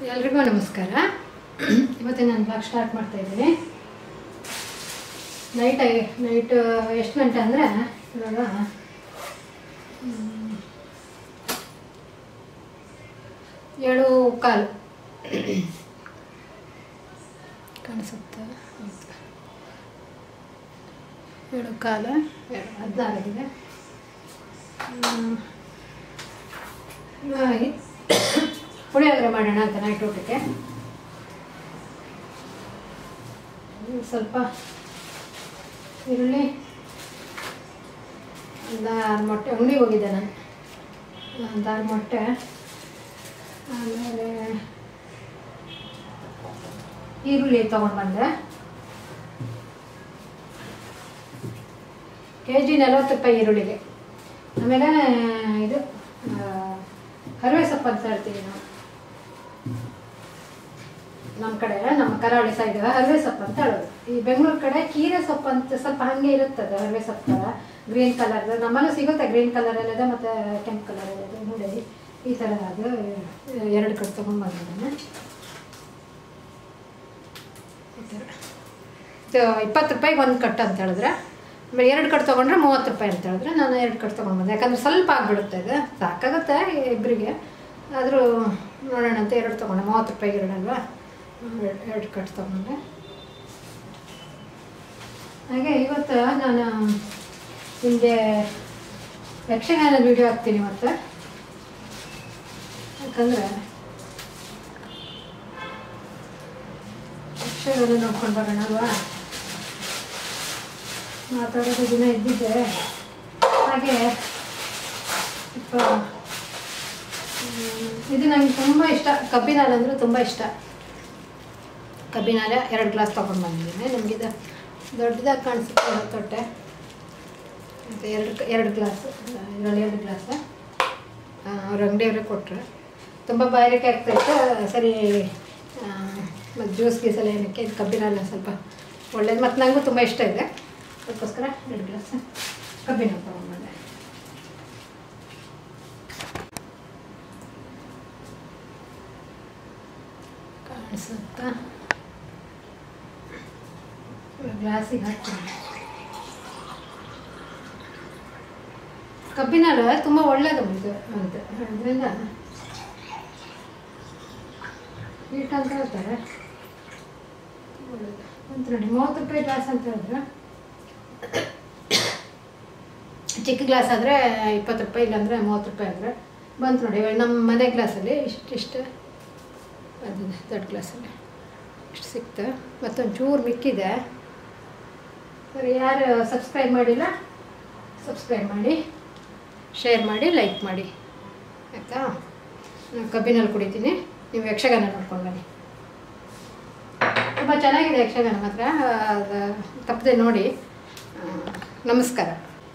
ಎಲ್ರಿಗೂ ನಮಸ್ಕಾರ ಇವತ್ತು ನಾನು ಬ್ಲಾಗ್ ಸ್ಟಾರ್ಟ್ ಮಾಡ್ತಾ ಇದ್ದೀನಿ ನೈಟ್ ನೈಟ್ ಎಷ್ಟು ಗಂಟೆ ಅಂದರೆ ಇವಾಗ ಹ್ಮ್, ಏಳು ಕಾಲು ಕಾಣಿಸುತ್ತೆ ಆಯ್ತು. ಏಳು ಕಾಲು ಏಳು ಹದಿನಾರಾಗಿದೆ ಹ್ಮ್. ಹಾಗೆ ಪುಳಿಯೋಗರೆ ಮಾಡೋಣ ಅಂತ ನೈಟ್ ಊಟಕ್ಕೆ ಹ್ಮ್, ಸ್ವಲ್ಪ ಈರುಳ್ಳಿ ಒಂದು ಆರು ಮೊಟ್ಟೆ ಅಂಗಡಿಗೆ ಹೋಗಿದ್ದೆ ನಾನು ಒಂದು ಆರು ಮೊಟ್ಟೆ ಆಮೇಲೆ ಈರುಳ್ಳಿ ತೊಗೊಂಡು ಬಂದೆ ಕೆ ಜಿ ನಲ್ವತ್ತು ರೂಪಾಯಿ ಈರುಳ್ಳಿಗೆ ಆಮೇಲೆ ಇದು ಆ, ಕರಿವೆ ಸೊಪ್ಪು ಅಂತ ಹೇಳ್ತೀವಿ ನಾವು ನಮ್ಮ ಕಡೆ ನಮ್ಮ ಕರಾವಳಿ ಸೈಡ್ ಹರಿವೆ ಸೊಪ್ಪು ಅಂತ ಹೇಳೋದು ಈ ಬೆಂಗಳೂರು ಕಡೆ ಕೀರೆ ಸೊಪ್ಪು ಅಂತ ಸ್ವಲ್ಪ ಹಾಗೆ ಇರುತ್ತದೆ ಹರಿವೆ ಸೊಪ್ಪು ಥರ ಗ್ರೀನ್ ಕಲರ್ ನಮ್ಮಲ್ಲೂ ಸಿಗುತ್ತೆ ಗ್ರೀನ್ ಕಲರ್ ಇದೆ ಮತ್ತು ಕೆಂಪು ಕಲರ್ ಇದೆ ನೋಡಿ ಈ ಥರ ಅದು ಎರಡು ಕಡೆ ತೊಗೊಂಡ್ಬಂದಿದ್ದೇನೆ ಈ ಥರ ಇದು ಇಪ್ಪತ್ತು ರೂಪಾಯಿಗೆ ಒಂದು ಕಟ್ಟು ಅಂತ ಹೇಳಿದ್ರೆ ಆಮೇಲೆ ಎರಡು ಕಟ್ಟು ತೊಗೊಂಡ್ರೆ ಮೂವತ್ತು ರೂಪಾಯಿ ಅಂತ ಹೇಳಿದ್ರೆ ನಾನು ಎರಡು ಕಟ್ಟು ತೊಗೊಂಡ್ಬಂದೆ ಯಾಕಂದ್ರೆ ಸ್ವಲ್ಪ ಆಗಿಬಿಡುತ್ತೆ ಇದು ಸಾಕಾಗುತ್ತೆ ಇಬ್ಬರಿಗೆ ಆದರೂ ನೋಡೋಣ ಅಂತ ಎರಡು ತೊಗೊಂಡೆ ಮೂವತ್ತು ರೂಪಾಯಿಗೆ ಎರಡಲ್ವಾ ಎರಡು ಎರಡು ಕಟ್ಟು ತೊಗೊಂಡೆ ಹಾಗೆ ಇವತ್ತು ನಾನು ನಿಮಗೆ ಯಕ್ಷಗಾನ ವಿಡಿಯೋ ಹಾಕ್ತೀನಿ ಇವತ್ತು ಯಾಕಂದರೆ ಯಕ್ಷಗಾನ ನೋಡ್ಕೊಂಡು ಬರೋಣ ಅಲ್ವಾ ಮಾತಾಡೋದು ದಿನ ಇದ್ದಿದ್ದೆ ಹಾಗೆ ಸ್ವಲ್ಪ ಹ್ಮ್, ಇದು ನಂಗೆ ತುಂಬ ಇಷ್ಟ ಕಬ್ಬಿನಾಲ ಅಂದರೆ ತುಂಬ ಇಷ್ಟ ಕಬ್ಬಿನಾಲ ಎರಡು ಗ್ಲಾಸ್ ತೊಗೊಂಡು ಬಂದಿದ್ದೀನಿ ನಿಮಗಿದು ದೊಡ್ಡದಾಗಿ ಕಾಣಿಸುತ್ತೆ ಒಂದು ತೊಟ್ಟೆ ಮತ್ತು ಎರಡು ಎರಡು ಗ್ಲಾಸ್ ಇದರಲ್ಲಿ ಎರಡು ಗ್ಲಾಸ್ ಅವ್ರ ಅಂಗಡಿಯವರೇ ಕೊಟ್ಟರು ತುಂಬ ಬಾಯಾರಿಕೆ ಆಗ್ತಾಯಿತ್ತು ಸರಿ ಮತ್ತು ಜ್ಯೂಸ್ ಗೀಸ್ ಎಲ್ಲ ಏನಕ್ಕೆ ಇದು ಕಬ್ಬಿನ ಹಾಲು ಸ್ವಲ್ಪ ಒಳ್ಳೇದು ಮತ್ತು ನನಗೂ ತುಂಬ ಇಷ್ಟ ಇದೆ ಅದಕ್ಕೋಸ್ಕರ ಎರಡು ಗ್ಲಾಸ್ ಕಬ್ಬಿನ ಹಾಲು ತೊಗೊಂಡ್ಬಂದೆ ಕಾಣಿಸುತ್ತಾ ಗ್ಲಾಸಿಗೆ ಹಾಕ್ತೀನಿ ಕಬ್ಬಿನ ಹಾಲು ತುಂಬ ಒಳ್ಳೆಯದು ಇದು ಅಂತ ಅದರಿಂದ ಹೀಟ್ ಅಂತ ಹೇಳ್ತಾರೆ ಒಳ್ಳೆದು. ಅಂತ ನೋಡಿ ಮೂವತ್ತು ರೂಪಾಯಿ ಗ್ಲಾಸ್ ಅಂತ ಹೇಳಿದ್ರೆ ಚಿಕ್ಕ ಗ್ಲಾಸ್ ಆದರೆ ಇಪ್ಪತ್ತು ರೂಪಾಯಿ ಇಲ್ಲಾಂದರೆ ಮೂವತ್ತು ರೂಪಾಯಿ ಆದರೆ ಬಂತು ನೋಡಿ ಇವಾಗ ನಮ್ಮ ಮನೆ ಗ್ಲಾಸಲ್ಲಿ ಇಷ್ಟಿಷ್ಟು ಅದು ದೊಡ್ಡ ಗ್ಲಾಸಲ್ಲಿ ಇಷ್ಟು ಸಿಕ್ತು ಮತ್ತೊಂದು ಚೂರು ಮಿಕ್ಕಿದೆ ಸರಿ ಯಾರು ಸಬ್ಸ್ಕ್ರೈಬ್ ಮಾಡಿಲ್ಲ ಸಬ್ಸ್ಕ್ರೈಬ್ ಮಾಡಿ ಶೇರ್ ಮಾಡಿ ಲೈಕ್ ಮಾಡಿ ಆಯಿತಾ ನಾನು ಕಬ್ಬಿನಲ್ಲಿ ಕುಡಿತೀನಿ ನೀವು ಯಕ್ಷಗಾನ ನೋಡ್ಕೊಂಡು ಬನ್ನಿ ತುಂಬ ಚೆನ್ನಾಗಿದೆ ಯಕ್ಷಗಾನ ಮಾತ್ರ ಅದು ತಪ್ಪದೆ ನೋಡಿ ಆ, ನಮಸ್ಕಾರ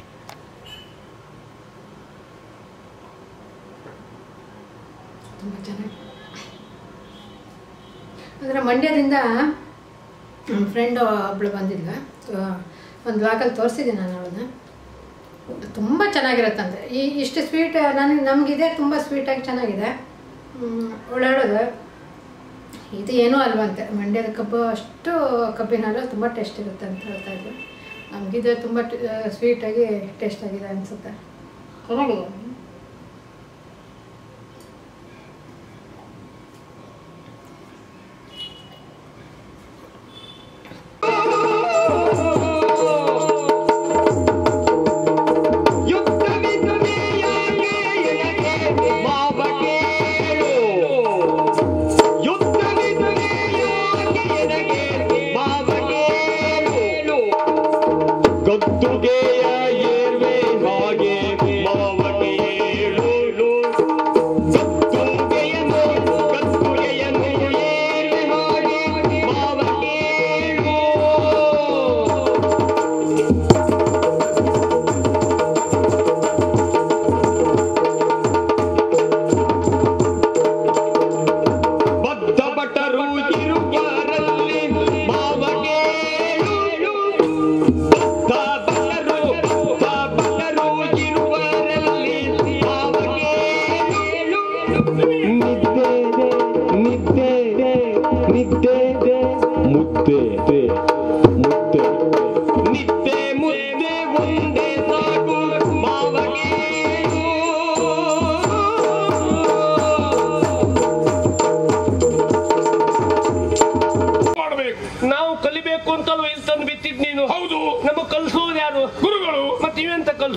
ತುಂಬ ಚೆನ್ನಾಗಿ ಅಂದರೆ ಮಂಡ್ಯದಿಂದ ನಮ್ಮ ಫ್ರೆಂಡು ಒಬ್ಳು ಬಂದಿದ್ಲು ಒಂದು ವಾಕಲ್ಲಿ ತೋರಿಸಿದ್ದೀನಿ ನಾನು ಅವಳನ್ನ ತುಂಬ ಚೆನ್ನಾಗಿರುತ್ತಂತೆ ಈ ಇಷ್ಟು ಸ್ವೀಟ್ ನನಗೆ ನಮಗಿದೆ ತುಂಬ ಸ್ವೀಟಾಗಿ ಚೆನ್ನಾಗಿದೆ ಅವಳು ಹೇಳೋದು ಇದು ಏನೂ ಅಲ್ವಂತೆ ಮಂಡ್ಯದ ಕಬ್ಬು ಅಷ್ಟು ಕಬ್ಬಿನ ಹಾಲು ತುಂಬ ಟೇಸ್ಟ್ ಇರುತ್ತೆ ಅಂತ ಹೇಳ್ತಾ ಇದ್ಲು ನಮಗಿದು ತುಂಬ ಸ್ವೀಟಾಗಿ ಟೇಸ್ಟ್ ಆಗಿದೆ ಅನಿಸುತ್ತೆ ಚೆನ್ನಾಗಿದೆ ಗದ್ದುಗೆಯ ಏರ್ವೆ ಹಾಗೆ ಮಾವನಿಯೇ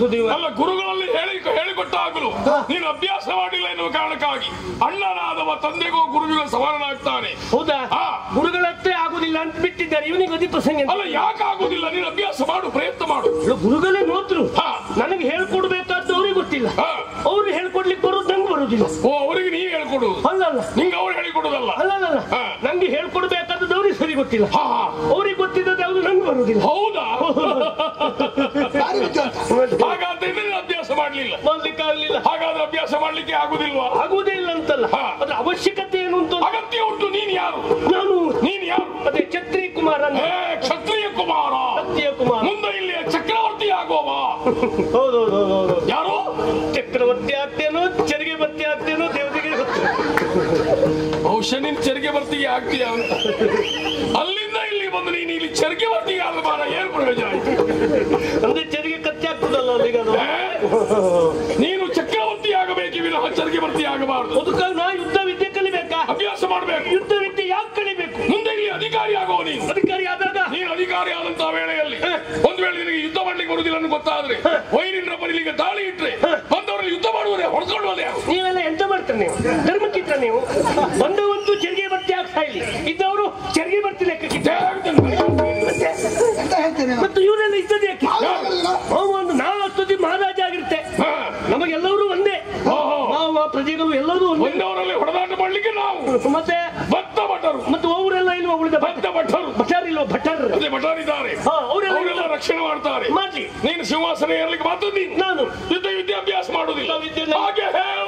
ಸುದೀವ ಅಲ್ಲ ಗುರುಗಳಲ್ಲಿ ಹೇಳಿ ಹೇಳಿಕೊಟ್ಟಾಗಲು ನೀನು ಅಭ್ಯಾಸ ಮಾಡಿಲ್ಲ ಎನ್ನುವ ಕಾರಣಕ್ಕಾಗಿ ಅಣ್ಣನಾದವ ತಂದೆಗೋ ಗುರುವಿಗೋ ಸಮಾನನಾಗ್ತಾನೆ ಹೌದಾ ಹಾ. ಗುರುಗಳಷ್ಟೇ ಆಗುದಿಲ್ಲ ಅಂತ ಬಿಟ್ಟಿದ್ದಾರೆ ಇವನಿಗೆ ಅದಿ ಪ್ರಸಂಗ ಎಂತ? ಅಲ್ಲ ಯಾಕೆ ಆಗುದಿಲ್ಲ ನೀನು ಅಭ್ಯಾಸ ಮಾಡು ಪ್ರಯತ್ನ ಮಾಡು ಅಲ್ಲ, ಗುರುಗಳೇ ನೋದ್ರು ಹಾ. ನನಗೆ ಹೇಳ್ಕೊಡ್ಬೇಕಾದ್ದು ಅವ್ರಿಗೆ ಗೊತ್ತಿಲ್ಲ ಹಾ. ಅವ್ರು ಹೇಳ್ಕೊಡ್ಲಿಕ್ಕೆ ಬರೋದು ನಂಗೆ ಬರುದಿಲ್ಲ ಓ ಅವರಿಗೆ ನೀ ಹೇಳ್ಕೊಡುದು ಅಲ್ಲಲ್ಲ ನಿಂಗೆ ಅವ್ರು ಹೇಳಿಕೊಡುದಲ್ಲ ಅಲ್ಲಲ್ಲ ಹಾ. ನಂಗೆ ಹೇಳ್ಕೊಡ್ಬೇಕಾದದ್ದು ಅವ್ರಿಗೆ ಸರಿ ಗೊತ್ತಿಲ್ಲ ಹಾ ಹಾ ಅವ್ರಿಗೆ ಗೊತ್ತಿದ್ದದ್ದು ಯಾವುದು ನಂಗೆ ಬರುದಿಲ್ಲ ಹೌದಾ ಭಾರಿ ಬುದ್ಧಿವಂತ ಹಾಗಾದ್ರೆ ನೀನು ಅಭ್ಯಾಸ ಮಾಡ್ಲಿಲ್ಲ ಮಾಡ್ಲಿಕ್ಕೆ ಆಗ್ಲಿಲ್ಲ ಹಾಗಾದ್ರೆ ಅಭ್ಯಾಸ ಮಾಡ್ಲಿಕ್ಕೆ ಆಗುದಿಲ್ವಾ ಆಗುವುದೇ ಇಲ್ಲ ಅಂತಲ್ಲ ಹಾ. ಅದ್ರ ಅವಶ್ಯಕತೆ ಏನು ಅಂತ ಅಗತ್ಯ ಉಂಟು ನೀನ್ ಯಾರು ನಾನು ನೀನ್ ಯಾರು ಅದೇ ಛತ್ರಿ ಕುಮಾರ್ ಅಂತ ಏ ಕ್ಷತ್ರಿಯ ಕುಮಾರ ಸತ್ಯ ಕುಮಾರ್ ಮುಂದೆ ಇಲ್ಲಿ ಚಕ್ರವರ್ತಿ ಆಗುವವ ಹೌದೌದು ಯಾರು ಚಕ್ರವರ್ತಿ ಆಗ್ತೇನೋ ಚರಿಗೆ ಬರ್ತಿ ಆಗ್ತೇನೋ ದೇವತೆಗೆ ಗೊತ್ತು ಬಹುಶಃ ನೀನ್ ಚರಿಗೆ ಬರ್ತಿಗೆ ಆಗ್ತೀಯ ಅಂತ ಅಲ್ಲಿಂದ ಇಲ್ಲಿ ಬಂದು ನೀನು ಇಲ್ಲಿ ಚರಿಗೆ ಬರ್ತಿಗೆ ಆದ ಬಾರ ಏನ್ ಪ್ರಯೋಜನ ಆಯ್ತು ಅಂದ್ರೆ ಚರಿಗೆ ಕತ್ತಿ ಆಗ್ತದಲ್ಲ ಅಲ್ಲಿಗೆ ಅದು ಏ? ನೀನು ಚಕ್ರವರ್ತಿ ಆಗಬೇಕು ವಿನಃ ಚರಿಗೆ ಬರ್ತಿ ಆಗಬಾರದು ಅದಕ್ಕಾಗಿ ನಾ ಯುದ್ಧ ವಿದ್ಯೆ ಕಲಿಬೇಕಾ ಅಭ್ಯಾಸ ಮಾಡಬೇಕು ಯುದ್ಧ ವಿದ್ಯೆ ಯಾಕೆ ಕಲಿಬೇಕು ಮುಂದೆ ಇಲ್ಲಿ ಅಧಿಕಾರಿ ಆಗುವ ನೀನು ಅಧಿಕಾರಿ ಆದಾಗ ನೀನು ಅಧಿಕಾರಿ ಆದಂತಹ ವೇಳೆಯಲ್ಲಿ ಒಂದು ವೇಳೆ ನಿನಗೆ ಯುದ್ಧ ಮಾಡ್ಲಿಕ್ಕೆ ಬರುದಿಲ್ಲ ಅಂತ ಗೊತ್ತಾದ್ರೆ ವೈರಿನ ಬರಲಿಕ್ಕೆ ದಾಳಿ ಇಟ್ರೆ ಬಂದವರಲ್ಲಿ ಯುದ್ಧ ಮಾಡುವರೆ ಹೊಡ್ಕೊಂಡು ಹೋದೆ ನೀವೆಲ್ಲ ಎಂತ ಮಾಡ್ತಾರೆ ನೀವು ಧರ್ಮಕ್ಕಿದ್ರ ನೀವು ಬಂದವಂತೂ ಚರಿಗೆ ಬರ್ತಿ ಆಗ್ತಾ ಇಲ್ಲಿ ಇದ್ದವರು ಚರಿಗೆ ಬರ್ತಿ ಲೆಕ್ಕಕ್ಕಿದ್ದ ಎಂತ ಹೇಳ್ತೇನೆ ನಾನು? ಮತ್ತು ಇವರೆಲ್ಲ ಇದ್ದದ್ದು ಯಾಕೆ ನಾವು ಹೇಳುದಿಲ್ಲ. ನಾವು ಒಂದು ನಾವು ಅಷ್ಟೊತ್ತಿ ಮಹಾರಾಜ ಆಗಿರುತ್ತೆ ನಮಗೆಲ್ಲರೂ ಒಂದೇ ಓಹೋ. ನಾವು ಆ ಪ್ರಜೆಗಳು ಎಲ್ಲರೂ ಒಂದೇ ಬಂದವರಲ್ಲಿ ಹೊಡೆದಾಟ ಮಾಡ್ಲಿಕ್ಕೆ ನಾವು ಮತ್ತೆ ಭತ್ತ ಭಟರು ಮತ್ತು ಅವರೆಲ್ಲ ಇಲ್ವಾ ಉಳಿದ ಭತ್ತ ಭಟರು ಭಟರ್ ಇಲ್ವಾ ಭಟರ್ ಅದೇ ಭಟರಿದ್ದಾರೆ ಹಾ, ಅವರೆಲ್ಲ ಅವರೆಲ್ಲ ರಕ್ಷಣೆ ಮಾಡ್ತಾರೆ ಮಾಡ್ಲಿ ನೀನು ಸಿಂಹಾಸನ ಏರ್ಲಿಕ್ಕೆ ಮಾತ್ರ ನೀನು ನಾನು ಯುದ್ಧ ವಿದ್ಯಾಭ್ಯಾಸ ಮಾಡುದಿಲ್ಲ ಯುದ್ಧ ವಿದ್ಯೆ- ಹಾಗೆ ಹೇಳ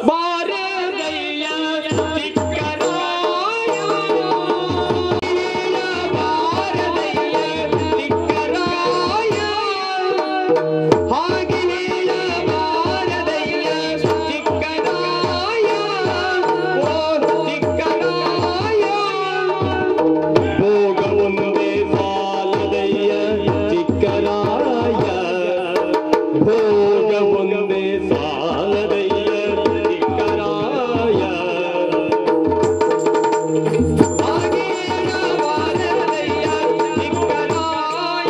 ಭೋಗವೊಂದೇ ಸಾಲದಯ್ಯ ಚಿಕ್ಕರಾಯ ಭೋಗವೊಂದೇ ಸಾಲದಯ್ಯ ಚಿಕ್ಕರಾಯ ಹಾಗೇನ ಬಾರದಯ್ಯ ಚಿಕ್ಕರಾಯ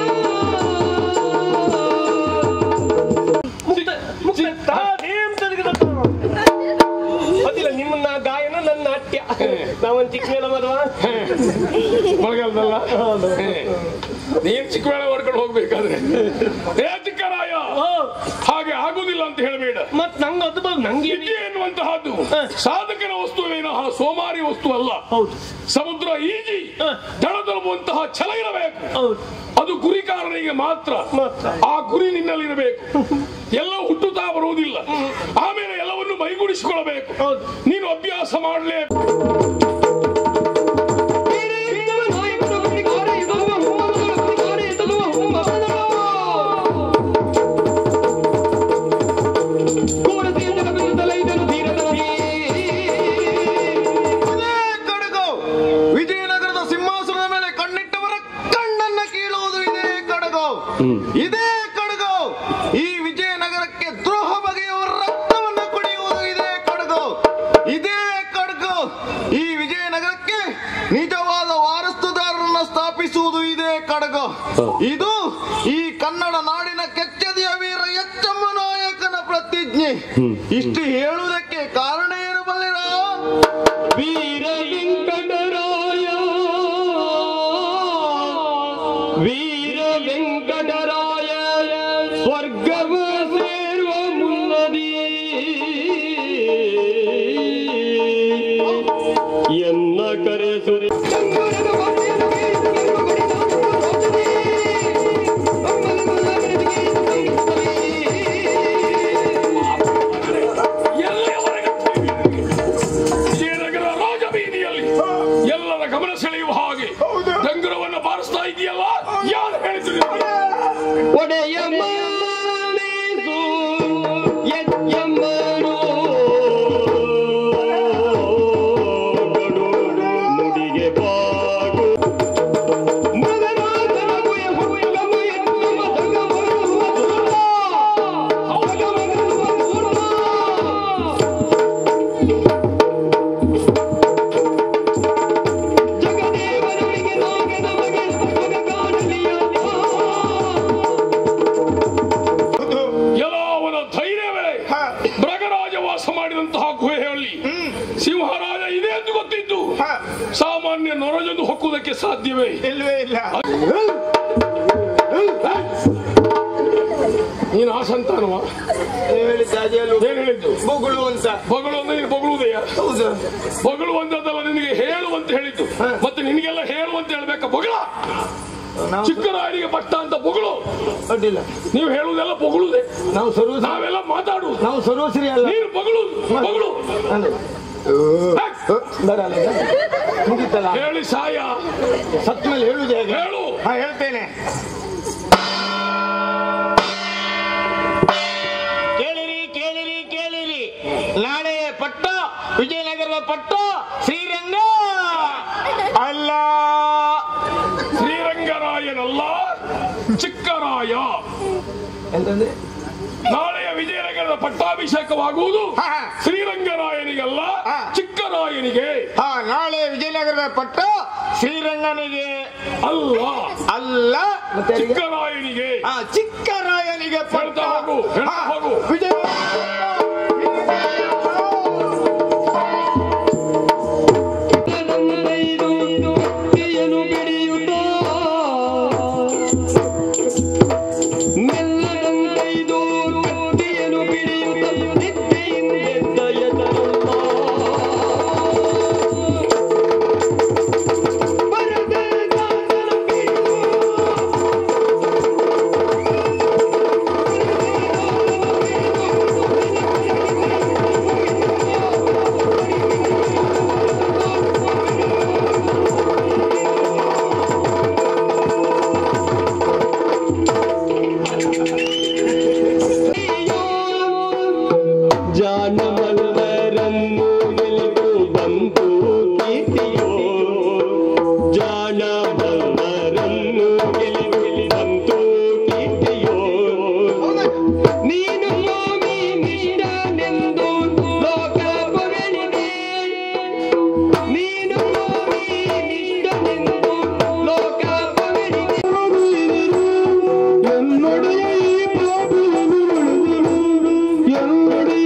ಮುಕ್ತ ಮುಕ್ತ ತಾನೇಂ ತೆಗೆದದ್ದು. ಗೊತ್ತಿಲ್ಲ ನಿಮ್ಮನ್ನ ಗಾಯನ ನನ್ನ ನಾಟ್ಯ ನಾವೊಂದು ಚಿಕ್ಕ ಮೇಳ ಮದುವ ಮಳೆಗಾಲದಲ್ಲ ನೀನ್ ಚಿಕ್ಕ ವೇಳೆ ಹೊಡ್ಕೊಂಡು ಹೋಗ್ಬೇಕಾದ್ರೆ ಏ ಚಿಕ್ಕರಾಯ ಹಾಗೆ ಆಗುದಿಲ್ಲ ಅಂತ ಹೇಳಬೇಡ ಮತ್ ನಂಗೆ ಅದು ಬಂದು ನಂಗೆ ವಿದ್ಯೆ ಎನ್ನುವಂತಹದ್ದು ಸಾಧಕನ ವಸ್ತುವೇನೋ ಸೋಮಾರಿ ವಸ್ತು ಅಲ್ಲ ಹೌದು ಸಮುದ್ರ ಈಜಿ ದಡ ತಲುಪುವಂತಹ ಛಲ ಇರಬೇಕು ಹೌದು ಅದು ಗುರಿಕಾರನಿಗೆ ಮಾತ್ರ ಮಾತ್ರ. ಆ ಗುರಿ ನಿನ್ನಲ್ಲಿರಬೇಕು ಎಲ್ಲ ಹುಟ್ಟುತ್ತಾ ಬರುವುದಿಲ್ಲ ಆಮೇಲೆ ಎಲ್ಲವನ್ನು ಮೈಗೂಡಿಸಿಕೊಳ್ಳಬೇಕು ಹೌದು. ನೀನು ಅಭ್ಯಾಸ ಮಾಡಲೇ ಇದೇ ಕಡಗು ವಿಜಯನಗರದ ಸಿಂಹಾಸನದ ಮೇಲೆ ಕಣ್ಣಿಟ್ಟವರ ಕಣ್ಣನ್ನ ಕೀಳುವುದು ಇದೇ ಕಡಗು ಇದೇ ಕಡಗು ಈ ವಿಜಯನಗರಕ್ಕೆ ದ್ರೋಹ ಬಗೆಯವರ ರಕ್ತವನ್ನು ಕುಡಿಯುವುದು ಇದೇ ಕಡಗು ಇದೇ ಕಡಗು ಈ ವಿಜಯನಗರಕ್ಕೆ ನಿಜವಾದ ವಾರಸುದಾರರನ್ನ ಸ್ಥಾಪಿಸುವುದು ಇದೇ ಕಡಗು ಇದು ಈ ಕನ್ನಡ ನಾಡಿನ ಕೆಚ್ಚದಿಯ ವೀರ ಎಚ್ಚಮ್ಮ ನಾಯಕನ ಪ್ರತಿಜ್ಞೆ ಇಷ್ಟು ಹೇಳುವುದಕ್ಕೆ ಕಾರಣ ಏನು ಬಲ್ಲಿರ ವೀರ ವೆಂಕಟರಾಯ ವೀರ ವೆಂಕಟರಾಯ ಸ್ವರ್ಗವ ಸೇರುವ ಮುನ್ನದಿ ಎನ್ನ ಕರೆಸುರಿ ಎಲ್ಲಿಯವರೆಗೆ ವಿಜಯನಗರ ರಾಜಬೀದಿಯಲ್ಲಿ ಒಕ್ಕುವುದಕ್ಕೆ ಸಾಧ್ಯವೇ ಇಲ್ವೇ ಇಲ್ಲ ನೀನು ಆ ಸಂತಾನವ ನೀವು ಹೇಳಿದ್ದ ಹಾಗೆಯಲ್ಲೂ ಏನ್ ಹೇಳಿದ್ದು ಬೊಗಳು ಅಂತ ಬಗಳು ಅಂದ್ರೆ ನೀನು ಬಗಳುವುದೆಯಾ ಹೌದು ಬಗಳುವಂತದ್ದಲ್ಲ ನಿನಗೆ ಹೇಳು ಅಂತ ಹೇಳಿದ್ದು ಮತ್ತೆ ನಿನಗೆಲ್ಲ ಹೇಳು ಅಂತ ಹೇಳ್ಬೇಕಾ ಬಗಳ ನಾವು ಚಿಕ್ಕರಾಯರಿಗೆ ಪಟ್ಟ ಅಂತ ಬೊಗಳು ಅಡ್ಡಿಲ್ಲ ನೀವು ಹೇಳುವುದೆಲ್ಲ ಬೊಗಳುದೆ ನಾವು ಸರ್ವ ನಾವೆಲ್ಲ ಮಾತಾಡುವುದು ನಾವು ಸರ್ವಶ್ರೀ ಅಲ್ಲ ನೀನು ಬಗಳು ಬಗಳು ಅಂದ್ರೆ ಬೇಡ ಅಲ್ಲ ಈಗ? ಮುಗೀತಲ್ಲ ಹೇಳಿ ಸಾಯ ಸತ್ ಮೇಲೆ ಹೇಳುದು ಹೇಗೆ ಹೇಳು ಹಾ ಹೇಳ್ತೇನೆ ಕೇಳಿರಿ ಕೇಳಿರಿ ಕೇಳಿರಿ ನಾಳೆ ಪಟ್ಟ ವಿಜಯನಗರದ ಪಟ್ಟ ಶ್ರೀರಂಗ ಅಲ್ಲ ಶ್ರೀರಂಗರಾಯನಲ್ಲ ಚಿಕ್ಕರಾಯ ಎಂತಂದ್ರೆ ನಾಳೆಯ ವಿಜಯನಗರದ ಪಟ್ಟಾಭಿಷೇಕವಾಗುವುದು ಹಾ, ಹಾ. ಶ್ರೀರಂಗರಾಯನಿಗಲ್ಲ ಹಾ. ಚಿಕ್ಕರಾಯನಿಗೆ ಹಾ ನಾಳೆ ವಿಜಯನಗರದ ಪಟ್ಟ ಶ್ರೀರಂಗನಿಗೆ ಅಲ್ಲ ಅಲ್ಲ ಮತ್ತೆ ಯಾರಿಗೆ? ಚಿಕ್ಕರಾಯನಿಗೆ ಆ ಚಿಕ್ಕರಾಯನಿಗೆ ಪಟ್ಟ ಹೇಳ್ತಾ ಹೋಗು, ಹೇಳ್ತಾ ಹಾ, ಹೋಗು. ವಿಜಯ ನುಡಿಯನ್ನು ಬಿಡಿಯುತ್ತಾ ಮೆಲ್ಲದಂತೈದು ನುಡಿಯನ್ನು ಬಿಡಿಯುತ್ತ ನಿದ್ದೆಯಿಂದೆದ್ದಯ ತರಲ್ಲ ಬರದೆ ದಾಸನ ಬಿಡುವ ಜಾನಮಲ್ಲರನ್ನು ಗೆಲಿದು ಬಂತು ಕೀರ್ತಿಯೋ ಜಾನಮಲ್ಲರನ್ನು ಗೆಲಿದು ಬಂತು ಕೀರ್ತಿಯೋ ನೀನು ಸ್ವಾಮಿ ನಿಷ್ಠನೆಂದು ಲೋಕ ಪೊಗಳಿದೆ ನೀನು ಸ್ವಾಮಿ ನಿಷ್ಠನೆಂದು ಲೋಕ ಪೊಗಳಿದೆ என்னுடைய என்னுடைய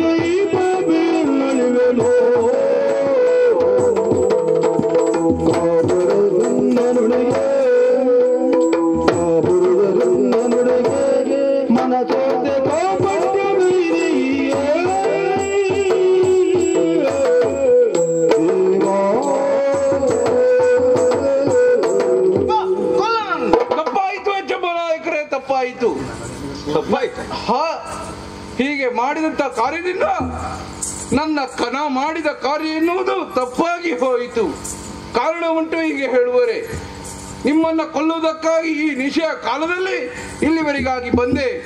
ಮನಸೋತೆ ಕಾಪಟ್ಟ ತಪ್ಪಾಯಿತು ಅಜ್ಜಮ್ಮನಾಯಕರೇ ತಪ್ಪಾಯಿತು ತಪ್ಪಾಯ್ತು ಹಾ ಹೀಗೆ ಮಾಡಿದಂತ ಕಾರ್ಯದಿಂದ ನನ್ನ ಕನ ಮಾಡಿದ ಕಾರ್ಯ ಎನ್ನುವುದು ತಪ್ಪಾಗಿ ಹೋಯಿತು ಕಾರಣ ಉಂಟು ಹೀಗೆ ಹೇಳುವರೆ ನಿಮ್ಮನ್ನ ಕೊಲ್ಲುವುದಕ್ಕಾಗಿ ಈ ನಿಶೆಯ ಕಾಲದಲ್ಲಿ ಇಲ್ಲಿವರೆಗಾಗಿ ಬಂದೆ